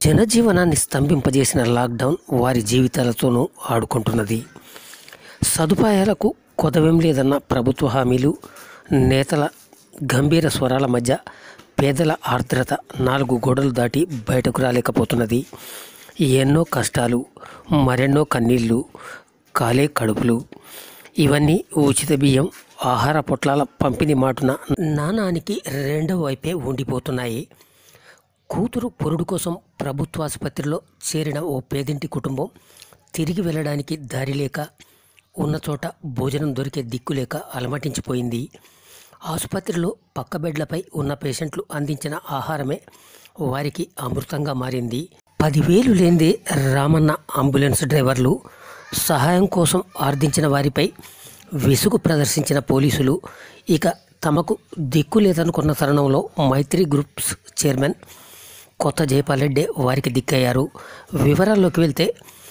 జనజీవనాన్ని స్తంభింపజేసిన lockdown వారి జీవితాలతోనూ ఆడుకుంటున్నది సదుపాయాలకు కొదవేం లేదన్న ప్రభుత్వ హామీలు నేతల గంభీర స్వరాల మధ్య పేదల ఆర్ద్రత నాలుగు గోడలు దాటి బయటకు రాలేకపోతున్నది ఎన్నో కష్టాలు మరెన్నో కన్నీళ్ళు కాలే కడుపులు ఇవన్నీ ఉచిత బియ్యం ఆహార పొట్లాల పంపిణీ మాటున నానానికి రెండవ వైపే ఉండిపోతున్నాయి కూతురు పురుడు కోసం ప్రభుత్వాసుపత్రిలో చేరిన ఓ పేదింటి కుటుంబం తిరిగి వెళ్ళడానికి దారి లేక ఉన్న చోట భోజనం దొరికే దిక్కు లేక అలమటించిపోయింది ఆసుపత్రిలో పక్క బెడ్లపై ఉన్న పేషెంట్లు అందించిన ఆహారమే వారికి అమృతంగా మారింది పదివేలు లేనిదే రామన్న అంబులెన్స్ డ్రైవర్లు సహాయం కోసం ఆర్థించిన వారిపై విసుగు ప్రదర్శించిన పోలీసులు ఇక తమకు దిక్కు లేదనుకున్న తరుణంలో మైత్రి గ్రూప్స్ చైర్మన్ కొత్త జయపాల్ రెడ్డి వారికి దిక్కయ్యారు వివరాల్లోకి వెళ్తే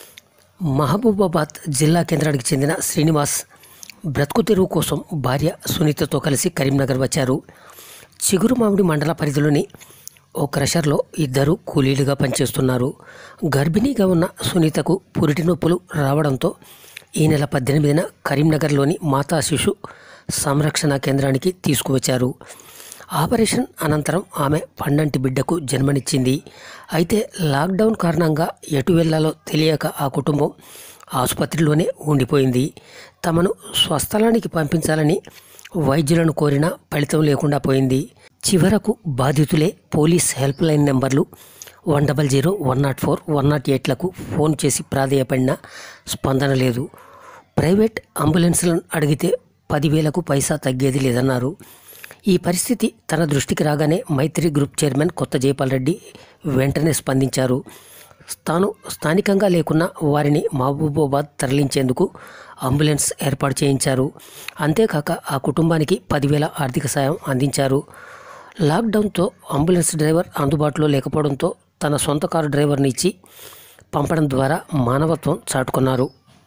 మహబూబాబాద్ జిల్లా కేంద్రానికి చెందిన శ్రీనివాస్ బ్రతుకు తెరువు కోసం భార్య సునీతతో కలిసి కరీంనగర్ వచ్చారు చిగురుమామిడి మండల పరిధిలోని ఓ క్రషర్లో ఇద్దరు కూలీలుగా పనిచేస్తున్నారు గర్భిణీగా ఉన్న సునీతకు పురిటి నొప్పులు రావడంతో ఈ నెల పద్దెనిమిదిన కరీంనగర్లోని మాతా శిశు సంరక్షణ కేంద్రానికి తీసుకువచ్చారు ఆపరేషన్ అనంతరం ఆమె పండంటి బిడ్డకు జన్మనిచ్చింది అయితే లాక్డౌన్ కారణంగా ఎటు వెళ్లాలో తెలియక ఆ కుటుంబం ఆసుపత్రిలోనే ఉండిపోయింది తమను స్వస్థలానికి పంపించాలని వైద్యులను కోరినా ఫలితం లేకుండా పోయింది చివరకు బాధితులే పోలీస్ హెల్ప్ లైన్ నెంబర్లు one double zero one nought four one nought ఎయిట్లకు ఫోన్ చేసి ప్రాధేయపడినా స్పందన లేదు ప్రైవేట్ అంబులెన్స్లను అడిగితే పదివేలకు పైసా తగ్గేది లేదన్నారు ఈ పరిస్థితి తన దృష్టికి రాగానే మైత్రి గ్రూప్ చైర్మన్ కొత్త జయపాల్ రెడ్డి వెంటనే స్పందించారు తాను స్థానికంగా లేకున్నా వారిని మహబూబాబాద్ తరలించేందుకు అంబులెన్స్ ఏర్పాటు చేయించారు అంతేకాక ఆ కుటుంబానికి పదివేల ఆర్థిక సాయం అందించారు లాక్డౌన్తో అంబులెన్స్ డ్రైవర్ అందుబాటులో లేకపోవడంతో తన సొంత కారు డ్రైవర్ని ఇచ్చి పంపడం ద్వారా మానవత్వం చాటుకున్నారు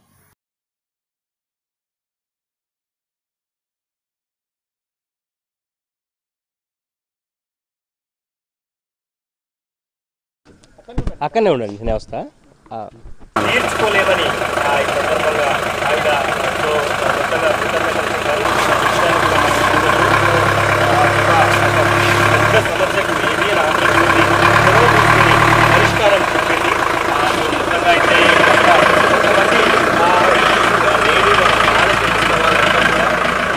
అక్కడనే ఉండండి నేను వస్తా ఆ, తీర్చుకోలేమని ఆ ఈ సందర్భంగా ఆవిడ ఎంతో కొత్తగా కృతజ్ఞతలు చెప్పారు పెద్ద సమస్యకు ఏమీ రాబోతుంది చొరవ తీసుకుని పరిష్కారం చెప్పింది ఆ, మొత్తంగా అయితే ఒక కొంతమంది ఆ, లేడీలు ఆలోచించిన వాళ్ళంతా కూడా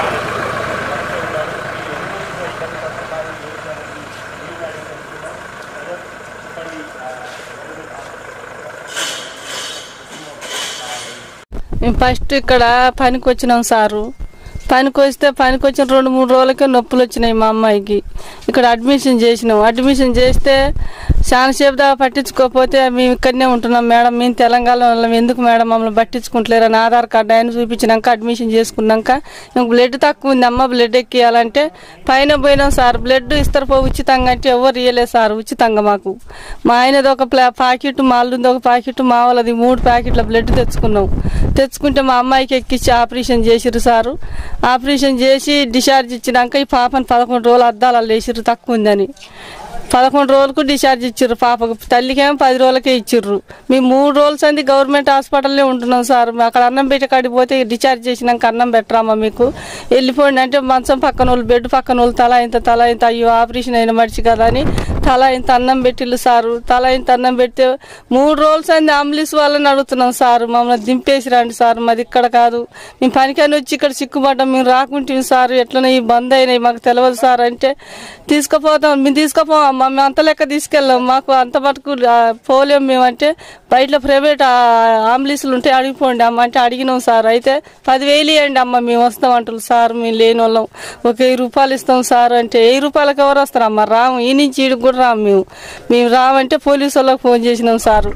మేము ఫస్ట్ ఇక్కడ పనికి వచ్చినాం సారు పనికి వస్తే పనికి వచ్చిన రెండు మూడు రోజులకే నొప్పులు వచ్చినాయి మా అమ్మాయికి ఇక్కడ అడ్మిషన్ చేసినాం అడ్మిషన్ చేస్తే చాలా సేపు దాకా పట్టించుకోకపోతే మేము ఇక్కడనే ఉంటున్నాం మేడం మేము తెలంగాణ వాళ్ళం ఎందుకు మేడం మమ్మల్ని పట్టించుకుంటలేరని ఆధార్ కార్డు ఆయన చూపించినాక అడ్మిషన్ చేసుకున్నాక ఇంక బ్లడ్ తక్కువ ఉంది అమ్మ బ్లడ్ ఎక్కియాలంటే పైన పోయినాం సార్ బ్లడ్ ఇస్తారు పో ఉచితంగా అంటే ఎవరు ఇవ్వలేదు సార్ ఉచితంగా మాకు మా ఆయనది ఒక ప్లా ప్యాకెట్ మా అల్లుంది ఒక ప్యాకెట్ మా వాళ్ళది మూడు ప్యాకెట్ల బ్లడ్ తెచ్చుకున్నాం తెచ్చుకుంటే మా అమ్మాయికి ఎక్కించి ఆపరేషన్ చేసిరు సారు ఆపరేషన్ చేసి డిశ్చార్జ్ ఇచ్చినాక ఈ పాపని పదకొండు రోజులు అద్దాలు వేసిర్రు తక్కువ ఉందని పదకొండు రోజులకు డిశ్చార్జ్ ఇచ్చిర్రు పాపకు తల్లికేమో పది రోజులకే ఇచ్చిర్రు మేము మూడు రోజులు సంది గవర్నమెంట్ హాస్పిటల్లో ఉంటున్నాం సార్ మేము అక్కడ అన్నం పెట్టి కాడికి పోతే డిశ్చార్జ్ చేసినాక అన్నం పెట్టరామా మీకు వెళ్ళిపోండి అంటే మంచం పక్కన వాళ్ళు బెడ్ పక్కన వాళ్ళు తల ఇంత తల ఇంత అయ్యో ఆపరేషన్ అయిన మనిషి కదా అని తల ఇంత అన్నం పెట్టిల్లు సారు తల ఇంత అన్నం పెడితే మూడు రోజులు సంది అంబులెన్స్ వాళ్ళని అడుగుతున్నాం సార్ మమ్మల్ని దింపేసి రండి సార్ మాది ఇక్కడ కాదు మేము పనికని వచ్చి ఇక్కడ చిక్కుపడ్డాం మేము రాకుంటే సార్ ఎట్లనే ఈ బంద్ అయినాయి మాకు తెలియదు సార్ అంటే తీసుకుపోతాం మేము తీసుకుపోం అమ్మ మేము అంత లెక్క తీసుకెళ్ళాం మాకు అంత మటుకు ఆ, పోలేం మేమంటే బయట ప్రైవేట్ అంబులెన్స్లు ఉంటే అడిగిపోండి అమ్మ అంటే అడిగినాం సార్ అయితే పదివేలు ఇవ్వండి అమ్మ మేము వస్తాం అంటారు సార్ మేము లేని వాళ్ళం ఒక వెయ్యి రూపాయలు ఇస్తాం సార్ అంటే వెయ్యి రూపాయలకి ఎవరు వస్తారమ్మా రాము ఈ నుంచి ఈడికి కూడా రాము మేము మేము రామంటే పోలీసు వాళ్ళకి ఫోన్ చేసినాం సారు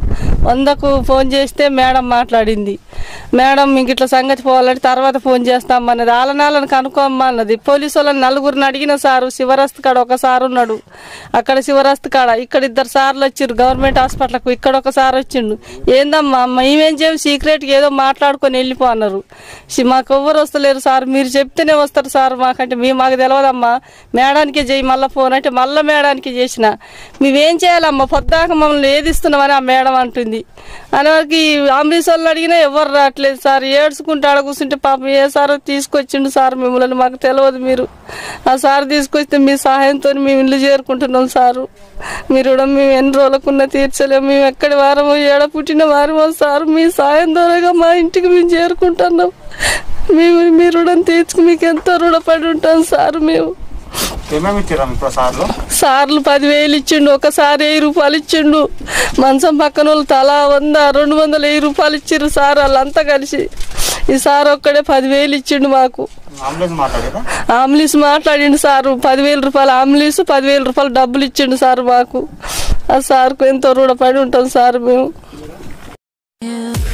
వందకు ఫోన్ చేస్తే మేడం మాట్లాడింది మేడం మీకు ఇట్లా సంగతి పోవాలంటే తర్వాత ఫోన్ చేస్తామన్నది ఆలనాలను కనుక్కోమ్మా అన్నది పోలీసు వాళ్ళని నలుగురిని అడిగిన సారు శివరస్తు కాడ ఒక సారు ఉన్నాడు అక్కడ శివరస్తు కాడ ఇక్కడ ఇద్దరు సార్లు వచ్చిర్రు గవర్నమెంట్ హాస్పిటల్కు ఇక్కడ ఒక సార్ వచ్చిండు ఏందమ్మా మేమేం చేయం సీక్రెట్గా ఏదో మాట్లాడుకొని వెళ్ళిపో అన్నారు సి- మాకు ఎవ్వరు వస్తలేరు సార్ మీరు చెప్తేనే వస్తారు సార్ మాకంటే మేము మాకు తెలియదమ్మా మేడానికే చేయి మళ్ళీ ఫోన్ అంటే మళ్ళీ మేడానికి చేసిన మేమేం చేయాలమ్మా పొద్దాక మమ్మల్ని ఏదిస్తున్నామని ఆ మేడం అంటుంది అని వరకు ఈ అంబరీష్ వాళ్ళు అడిగినా ఎవరు రావట్లేదు సార్ ఏడ్చుకుంటే ఆడ కూర్చుంటే పాపం ఏ సార్ తీసుకొచ్చిండు సార్ మిమ్మల్ని మాకు తెలియదు మీరు ఆ సార్ తీసుకొస్తే మీ సహాయంతో మేము ఇల్లు చేరుకుంటున్నాం సారు మీరు కూడా మేము ఎన్ని రోజులకున్నా తీర్చలేము మేము ఎక్కడి వారమో ఏడ పుట్టిన వారమో సార్ మీ సాయం ద్వారాగా మా ఇంటికి మేము చేరుకుంటున్నాం మేము మీ రుణం తీర్చుకు మీకు ఎంతో రుణపడి ఉంటాం సార్ మేము ఏమేమి ఇచ్చారా మీకు సార్లు సార్లు పదివేలు ఇచ్చిండు ఒకసారి వెయ్యి రూపాయలు ఇచ్చిండు మంచం పక్కన వాళ్ళు తలా వంద రెండు వందల వెయ్యి రూపాయలు ఇచ్చిర్రు సార్ వాళ్ళంతా కలిసి ఈ సార్ ఒక్కడే పదివేలు ఇచ్చిండు మాకు అంబులెన్స్ మాట్లాడారా ఆంబులెన్స్ మాట్లాడిండు సారు పదివేల రూపాయలు ఆంబులెన్స్ పదివేల రూపాయలు డబ్బులు ఇచ్చిండు సార్ మాకు ఆ సార్కు ఎంతో రుణపడి ఉంటాం సార్ మేము